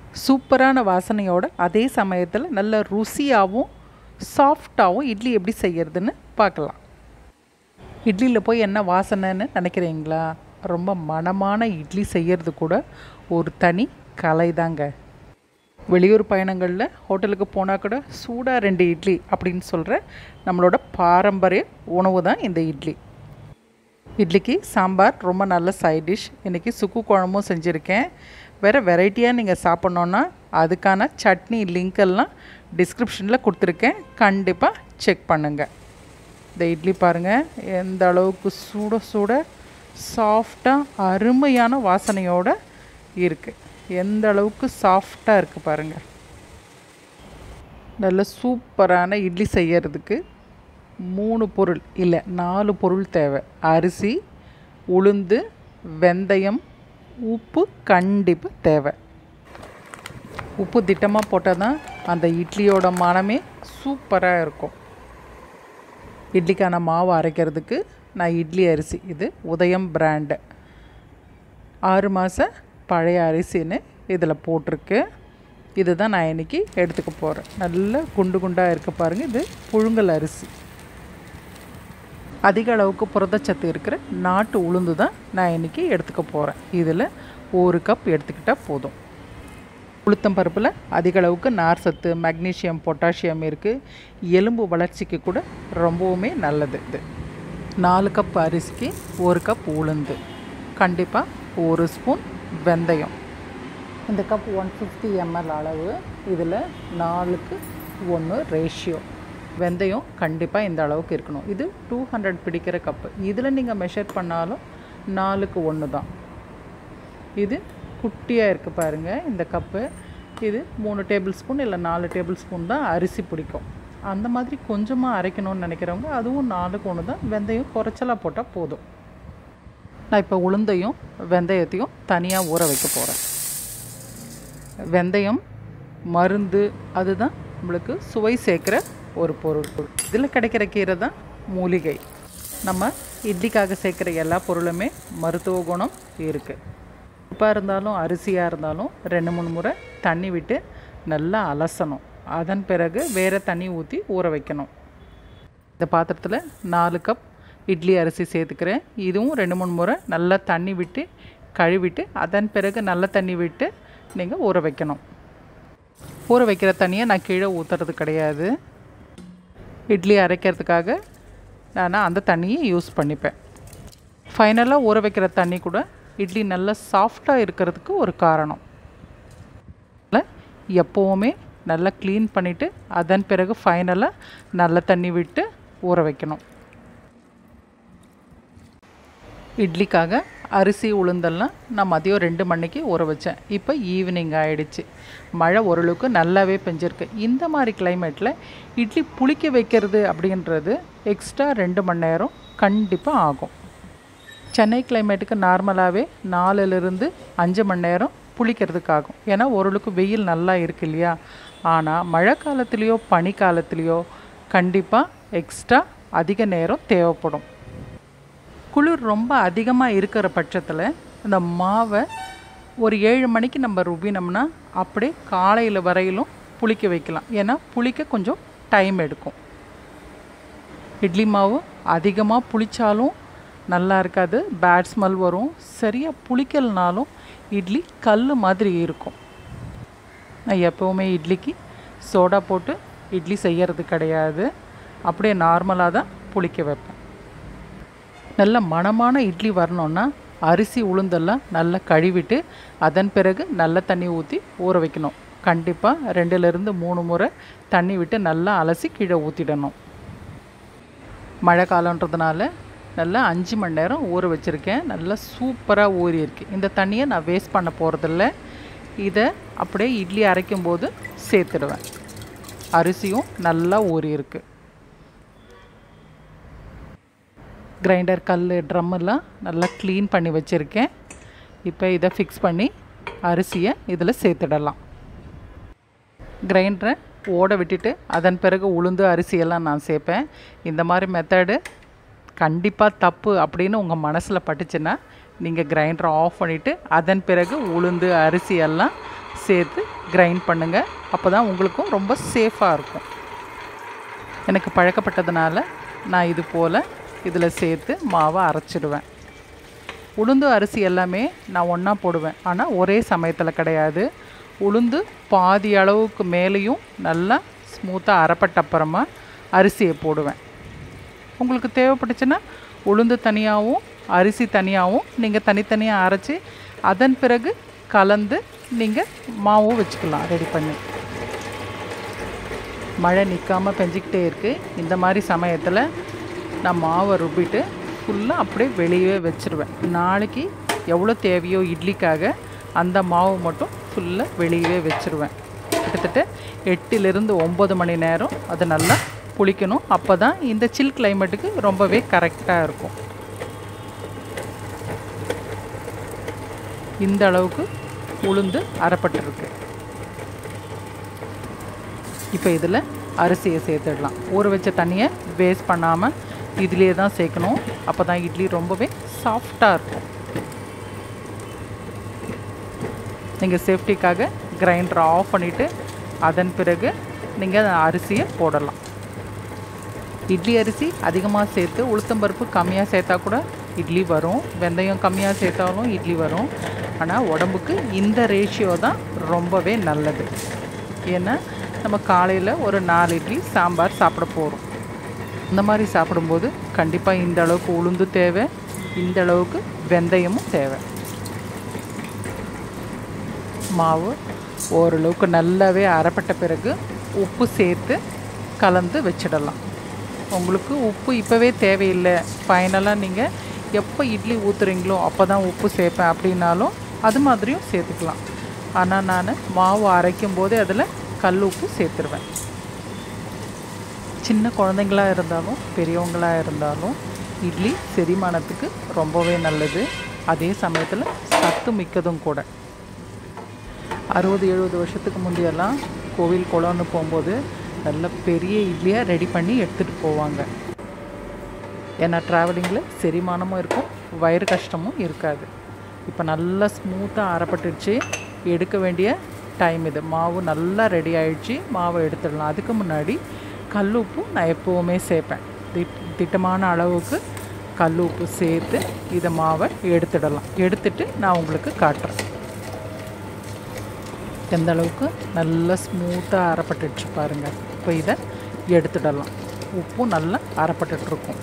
சூப்பரான வாசனையோட அதே சமயத்தில் நல்ல ருசியாகவும் சாஃப்டாகவும் இட்லி எப்படி செய்யறதுன்னு பார்க்கலாம் இட்லியில் போய் என்ன வாசனைன்னு நினைக்கிறீங்களா ரொம்ப மணமான இட்லி செய்யறது கூட ஒரு தனி கலை தாங்க வெளியூர் பயணங்களில் ஹோட்டலுக்கு போனால் கூட சூடாக ரெண்டு இட்லி அப்படின்னு சொல்கிற நம்மளோட பாரம்பரிய உணவு தான் இந்த இட்லி இட்லிக்கு சாம்பார் ரொம்ப நல்ல சைட் டிஷ் இன்றைக்கி சுக்கு குழம்பும் செஞ்சுருக்கேன் வேறு வெரைட்டியாக நீங்கள் சாப்பிட்ணுன்னா அதுக்கான சட்னி லிங்க் எல்லாம் டிஸ்கிரிப்ஷனில் கொடுத்துருக்கேன் கண்டிப்பாக செக் பண்ணுங்கள் இந்த இட்லி பாருங்கள் எந்த அளவுக்கு சுட சுட சாஃப்டாக அருமையான வாசனையோடு இருக்குது எந்த அளவுக்கு சாஃப்டாக இருக்குது பாருங்கள் நல்ல சூப்பரான இட்லி செய்யறதுக்கு மூணு பொருள் இல்லை நாலு பொருள் தேவை அரிசி உளுந்து வெந்தயம் உப்பு கண்டிப்பாக தேவை உப்பு திட்டமாக போட்டால் தான் அந்த இட்லியோட மனமே சூப்பராக இருக்கும் இட்லிக்கான மாவு அரைக்கிறதுக்கு நான் இட்லி அரிசி இது உதயம் பிராண்டு ஆறு மாத பழைய அரிசின்னு இதில் போட்டிருக்கு இது தான் நான் இன்றைக்கி எடுத்துக்க போகிறேன் நல்ல குண்டு குண்டாக இருக்க பாருங்கள் இது புழுங்கல் அரிசி அதிக அளவுக்கு புரதச்சத்து இருக்கிற நாட்டு உளுந்து தான் நான் இன்றைக்கி எடுத்துக்க போகிறேன் இதில் ஒரு கப் எடுத்துக்கிட்டால் போதும் உளுத்தம் பருப்பில் அதிக அளவுக்கு நார் சத்து மெக்னீஷியம் பொட்டாசியம் இருக்குது எலும்பு வளர்ச்சிக்கு கூட ரொம்பவுமே நல்லது இது நாலு கப் அரிசிக்கு ஒரு கப் உளுந்து கண்டிப்பாக ஒரு ஸ்பூன் வெந்தயம் இந்த கப் ஒன் ஃபிஃப்டி எம்எல் அளவு இதில் நாலுக்கு ஒன்று ரேஷியோ வெந்தயம் கண்டிப்பாக இந்த அளவுக்கு இருக்கணும் இது டூ ஹண்ட்ரட் பிடிக்கிற கப்பு இதில் நீங்கள் மெஷர் பண்ணாலும் நாலுக்கு ஒன்று தான் இது குட்டியாக இருக்குது பாருங்கள் இந்த கப்பு இது மூணு டேபிள் ஸ்பூன் இல்லை நாலு டேபிள் ஸ்பூன் தான் அரிசி பிடிக்கும் அந்த மாதிரி கொஞ்சமாக அரைக்கணும்னு நினைக்கிறவங்க அதுவும் நாலுக்கு ஒன்று தான் வெந்தயம் குறைச்சலாக போட்டால் போதும் நான் இப்போ உளுந்தையும் வெந்தயத்தையும் தனியாக ஊற வைக்க போகிறேன் வெந்தயம் மருந்து அதுதான் நம்மளுக்கு சுவை சேர்க்குற ஒரு பொருள் இதில் கிடைக்கிற கீரை தான் மூலிகை நம்ம இட்லிக்காக சேர்க்குற எல்லா பொருளுமே மருத்துவ குணம் இருக்குது உப்பாக இருந்தாலும் அரிசியாக இருந்தாலும் ரெண்டு மூணு முறை தண்ணி விட்டு நல்லா அலசணும் அதன் பிறகு வேறு தண்ணி ஊற்றி ஊற வைக்கணும் இந்த பாத்திரத்தில் நாலு கப் இட்லி அரிசி சேர்த்துக்கிறேன் இதுவும் ரெண்டு மூணு முறை நல்லா தண்ணி விட்டு கழுவிட்டு அதன் பிறகு நல்ல தண்ணி விட்டு நீங்கள் ஊற வைக்கணும் ஊற வைக்கிற தண்ணியை நான் கீழே ஊற்றுறது கிடையாது இட்லி அரைக்கிறதுக்காக நான் அந்த தண்ணியை யூஸ் பண்ணிப்பேன் ஃபைனலாக ஊற வைக்கிற தண்ணி கூட இட்லி நல்லா சாஃப்டாக இருக்கிறதுக்கு ஒரு காரணம் எப்போவுமே நல்லா க்ளீன் பண்ணிவிட்டு அதன் பிறகு ஃபைனலாக நல்ல தண்ணி விட்டு ஊற வைக்கணும் இட்லிக்காக அரிசி உளுந்தெல்லாம் நான் மதியம் ரெண்டு மணிக்கு ஊற வச்சேன் இப்போ ஈவினிங் ஆகிடுச்சு மழை ஓரளவுக்கு நல்லாவே பெஞ்சிருக்கு இந்த மாதிரி கிளைமேட்டில் இட்லி புளிக்க வைக்கிறது அப்படின்றது எக்ஸ்ட்ரா ரெண்டு மணி நேரம் கண்டிப்பாக ஆகும் சென்னை கிளைமேட்டுக்கு நார்மலாகவே நாலுலேருந்து அஞ்சு மணி நேரம் புளிக்கிறதுக்கு ஆகும் ஏன்னா ஓரளவுக்கு வெயில் நல்லா இருக்கு இல்லையா ஆனால் மழை காலத்துலேயோ பனி காலத்துலேயோ கண்டிப்பாக எக்ஸ்ட்ரா அதிக நேரம் தேவைப்படும் குளிர் ரொம்ப அதிகமாக இருக்கிற பட்சத்தில் இந்த மாவை ஒரு ஏழு மணிக்கு நம்ம ருபினோம்னா அப்படியே காலையில் வரையிலும் புளிக்க வைக்கலாம் ஏன்னா புளிக்க கொஞ்சம் டைம் எடுக்கும் இட்லி மாவு அதிகமாக புளித்தாலும் நல்லா இருக்காது பேட் ஸ்மெல் வரும் சரியாக புளிக்கலனாலும் இட்லி கல் மாதிரி இருக்கும் நான் எப்போவுமே இட்லிக்கு சோடா போட்டு இட்லி செய்யறது கிடையாது அப்படியே நார்மலாக தான் புளிக்க வைப்பேன் நல்ல மணமான இட்லி வரணுன்னா அரிசி உளுந்தெல்லாம் நல்லா கழுவிட்டு அதன் பிறகு நல்ல தண்ணி ஊற்றி ஊற வைக்கணும் கண்டிப்பாக ரெண்டுலேருந்து மூணு முறை தண்ணி விட்டு நல்லா அலசி கீழே ஊற்றிடணும் மழை காலன்றதுனால நல்லா அஞ்சு மணி நேரம் ஊற வச்சுருக்கேன் நல்லா சூப்பராக ஊறி இருக்கு இந்த தண்ணியை நான் வேஸ்ட் பண்ண போகிறதில்ல இதை அப்படியே இட்லி அரைக்கும் போது சேர்த்துடுவேன் அரிசியும் நல்லா ஊறி இருக்கு கிரைண்டர் கல் ட்ரம் எல்லாம் நல்லா க்ளீன் பண்ணி வச்சுருக்கேன் இப்போ இதை ஃபிக்ஸ் பண்ணி அரிசியை இதில் சேர்த்துடலாம் கிரைண்டரை ஓட விட்டுட்டு அதன் பிறகு உளுந்து அரிசியெல்லாம் நான் சேர்ப்பேன் இந்த மாதிரி மெத்தடு கண்டிப்பாக தப்பு அப்படின்னு உங்கள் மனசில் பட்டுச்சுன்னா நீங்கள் கிரைண்டரை ஆஃப் பண்ணிவிட்டு அதன் பிறகு உளுந்து அரிசி எல்லாம் சேர்த்து கிரைண்ட் பண்ணுங்கள் அப்போ தான் உங்களுக்கும் ரொம்ப சேஃபாக இருக்கும் எனக்கு பழக்கப்பட்டதுனால நான் இது போல் இதில் சேர்த்து மாவை அரைச்சிடுவேன் உளுந்து அரிசி எல்லாமே நான் ஒன்றா போடுவேன் ஆனால் ஒரே சமயத்தில் கிடையாது உளுந்து பாதி அளவுக்கு மேலேயும் நல்லா ஸ்மூத்தாக அரைப்பட்ட அப்புறமா அரிசியை போடுவேன் உங்களுக்கு தேவைப்பட்டுச்சுன்னா உளுந்து தனியாகவும் அரிசி தனியாகவும் நீங்கள் தனித்தனியாக அரைச்சி அதன் பிறகு கலந்து நீங்கள் மாவும் வச்சுக்கலாம் ரெடி பண்ணி மழை நிற்காமல் பெஞ்சிக்கிட்டே இருக்குது இந்த மாதிரி சமயத்தில் நான் மாவை ருப்பிட்டு ஃபுல்லாக அப்படியே வெளியே வச்சுருவேன் நாளைக்கு எவ்வளோ தேவையோ இட்லிக்காக அந்த மாவு மட்டும் ஃபுல்லாக வெளியே வச்சுருவேன் கிட்டத்தட்ட எட்டுலேருந்து ஒம்பது மணி நேரம் அது நல்லா புளிக்கணும் அப்போ தான் இந்த சில் கிளைமேட்டுக்கு ரொம்பவே கரெக்டாக இருக்கும் இந்த அளவுக்கு உளுந்து அரைப்பட்டிருக்கு இப்போ இதில் அரிசியை சேர்த்துடலாம் ஊற வச்ச தண்ணியை வேஸ்ட் பண்ணாமல் இதிலே தான் சேர்க்கணும் அப்போ தான் இட்லி ரொம்பவே சாஃப்டாக இருக்கும் நீங்கள் சேஃப்டிக்காக கிரைண்டரை ஆஃப் பண்ணிவிட்டு அதன் பிறகு நீங்கள் அரிசியை போடலாம் இட்லி அரிசி அதிகமாக சேர்த்து உளுத்தம்பருப்பு கம்மியாக சேர்த்தா கூட இட்லி வரும் வெந்தயம் கம்மியாக சேர்த்தாலும் இட்லி வரும் ஆனால் உடம்புக்கு இந்த ரேஷியோ தான் ரொம்பவே நல்லது ஏன்னா நம்ம காலையில் ஒரு நாலு இட்லி சாம்பார் சாப்பிட போகிறோம் இந்த மாதிரி சாப்பிடும்போது கண்டிப்பாக இந்த அளவுக்கு உளுந்து தேவை இந்த அளவுக்கு வெந்தயமும் தேவை மாவு ஓரளவுக்கு நல்லாவே அரைப்பட்ட பிறகு உப்பு சேர்த்து கலந்து வச்சிடலாம் உங்களுக்கு உப்பு இப்போவே தேவையில்லை ஃபைனலாக நீங்கள் எப்போ இட்லி ஊற்றுறீங்களோ அப்போ தான் உப்பு சேர்ப்பேன் அப்படின்னாலும் அது மாதிரியும் சேர்த்துக்கலாம் ஆனால் நான் மாவு அரைக்கும் போது அதில் கல் உப்பு சேர்த்துருவேன் சின்ன குழந்தைங்களா இருந்தாலும் பெரியவங்களாக இருந்தாலும் இட்லி செரிமானத்துக்கு ரொம்பவே நல்லது அதே சமயத்தில் சத்து மிக்கதும் கூட அறுபது எழுபது வருஷத்துக்கு முந்தையெல்லாம் கோவில் குளம்னு போகும்போது நல்ல பெரிய இட்லியாக ரெடி பண்ணி எடுத்துகிட்டு போவாங்க ஏன்னா ட்ராவலிங்கில் செரிமானமும் இருக்கும் வயிறு கஷ்டமும் இருக்காது இப்போ நல்லா ஸ்மூத்தாக அரைப்பட்டுடுச்சு எடுக்க வேண்டிய டைம் இது மாவு நல்லா ரெடி ஆயிடுச்சு மாவை எடுத்துடலாம் அதுக்கு முன்னாடி கல் உப்பு நான் எப்போவுமே சேர்ப்பேன் திட் திட்டமான அளவுக்கு கல் உப்பு சேர்த்து இதை மாவை எடுத்துடலாம் எடுத்துட்டு நான் உங்களுக்கு காட்டுறேன் எந்த அளவுக்கு நல்லா ஸ்மூத்தாக அரைப்பட்டுடுச்சு பாருங்கள் இப்போ இதை எடுத்துடலாம் உப்பும் நல்லா அரைப்பட்டுட்ருக்கும்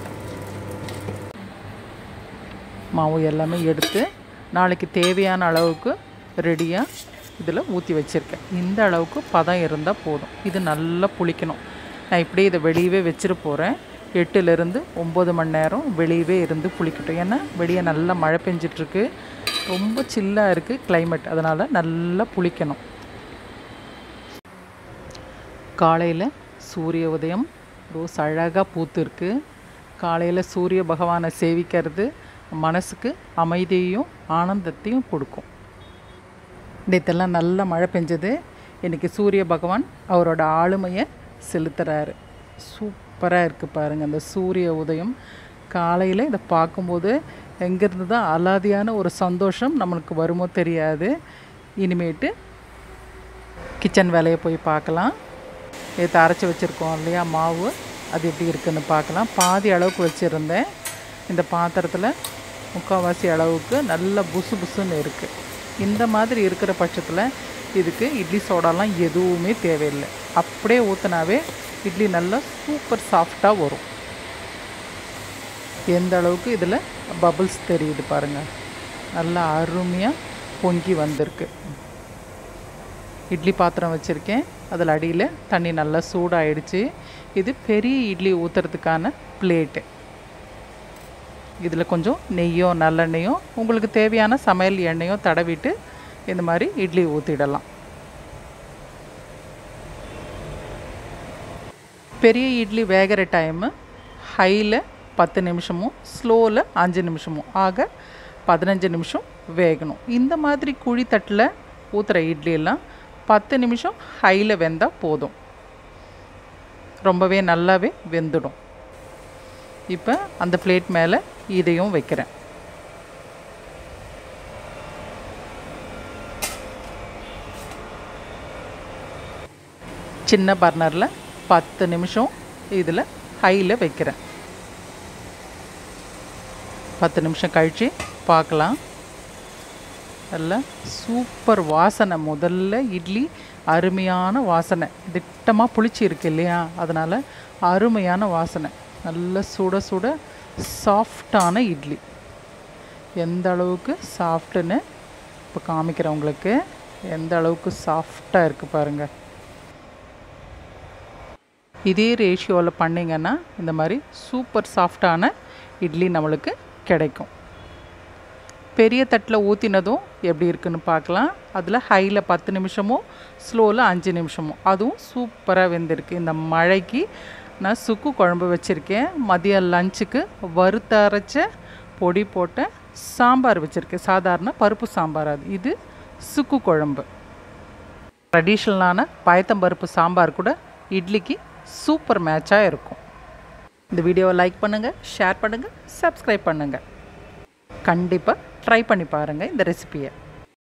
மாவு எல்லாமே எடுத்து நாளைக்கு தேவையான அளவுக்கு ரெடியாக இதில் ஊற்றி வச்சுருக்கேன் இந்த அளவுக்கு பதம் இருந்தால் போதும் இது நல்லா புளிக்கணும் நான் இப்படியே இதை வெளியவே வச்சுட்டு போகிறேன் எட்டுலேருந்து ஒம்பது மணி நேரம் வெளியவே இருந்து புளிக்கட்டும் ஏன்னா வெளியே நல்லா மழை பெஞ்சிட்ருக்கு ரொம்ப சில்லாக இருக்குது கிளைமேட் அதனால் நல்லா புளிக்கணும் காலையில் சூரிய உதயம் ரோஸ் அழகாக பூத்துருக்கு காலையில் சூரிய பகவானை சேவிக்கிறது மனசுக்கு அமைதியையும் ஆனந்தத்தையும் கொடுக்கும் நேற்றெல்லாம் நல்ல மழை பெஞ்சது இன்றைக்கி சூரிய பகவான் அவரோட ஆளுமையை செலுத்துகிறாரு சூப்பராக இருக்குது பாருங்கள் அந்த சூரிய உதயம் காலையில் இதை பார்க்கும்போது எங்கேருந்து தான் அலாதியான ஒரு சந்தோஷம் நம்மளுக்கு வருமோ தெரியாது இனிமேட்டு கிச்சன் வேலையை போய் பார்க்கலாம் நேற்று அரைச்சி வச்சுருக்கோம் இல்லையா மாவு அது எப்படி இருக்குன்னு பார்க்கலாம் பாதி அளவுக்கு வச்சுருந்தேன் இந்த பாத்திரத்தில் முக்கால்வாசி அளவுக்கு நல்ல புசு புசுன்னு இருக்குது இந்த மாதிரி இருக்கிற பட்சத்தில் இதுக்கு இட்லி சோடாலாம் எதுவுமே தேவையில்லை அப்படியே ஊற்றினாவே இட்லி நல்லா சூப்பர் சாஃப்டாக வரும் எந்த அளவுக்கு இதில் பபிள்ஸ் தெரியுது பாருங்கள் நல்லா அருமையாக பொங்கி வந்திருக்கு இட்லி பாத்திரம் வச்சுருக்கேன் அதில் அடியில் தண்ணி நல்லா சூடாயிடுச்சு இது பெரிய இட்லி ஊற்றுறதுக்கான பிளேட்டு இதில் கொஞ்சம் நெய்யோ நல்லெண்ணெயோ உங்களுக்கு தேவையான சமையல் எண்ணெயோ தடவிட்டு இந்த மாதிரி இட்லி ஊற்றிடலாம் பெரிய இட்லி வேகிற டைமு ஹையில் பத்து நிமிஷமும் ஸ்லோவில் அஞ்சு நிமிஷமும் ஆக பதினஞ்சு நிமிஷம் வேகணும் இந்த மாதிரி குழி தட்டில் ஊற்றுற இட்லியெல்லாம் பத்து நிமிஷம் ஹையில் வெந்தால் போதும் ரொம்பவே நல்லாவே வெந்துடும் இப்போ அந்த பிளேட் மேலே இதையும் வைக்கிறேன் சின்ன பர்னரில் பத்து நிமிஷம் இதில் ஹையில் வைக்கிறேன் பத்து நிமிஷம் கழித்து பார்க்கலாம் நல்ல சூப்பர் வாசனை முதல்ல இட்லி அருமையான வாசனை திட்டமாக புளிச்சு இருக்கு இல்லையா அதனால் அருமையான வாசனை நல்ல சுட சுட சாஃப்டான இட்லி எந்த அளவுக்கு சாஃப்ட்டுன்னு இப்போ காமிக்கிறேன் உங்களுக்கு எந்த அளவுக்கு சாஃப்டாக இருக்குது பாருங்கள் இதே ரேஷியோவில் பண்ணிங்கன்னா இந்த மாதிரி சூப்பர் சாஃப்டான இட்லி நம்மளுக்கு கிடைக்கும் பெரிய தட்டில் ஊற்றினதும் எப்படி இருக்குன்னு பார்க்கலாம் அதில் ஹையில் பத்து நிமிஷமும் ஸ்லோவில் அஞ்சு நிமிஷமும் அதுவும் சூப்பராக வெந்திருக்கு இந்த மழைக்கு நான் சுக்கு குழம்பு வச்சுருக்கேன் மதியம் லஞ்சுக்கு வறுத்த அரைச்ச பொடி போட்ட சாம்பார் வச்சுருக்கேன் சாதாரண பருப்பு சாம்பார் அது இது சுக்கு குழம்பு ட்ரெடிஷ்னலான பயத்தம்பருப்பு சாம்பார் கூட இட்லிக்கு சூப்பர் மேட்சாக இருக்கும் இந்த வீடியோவை லைக் பண்ணுங்கள் ஷேர் பண்ணுங்கள் சப்ஸ்கிரைப் பண்ணுங்கள் கண்டிப்பாக ட்ரை பண்ணி பாருங்கள் இந்த ரெசிபியை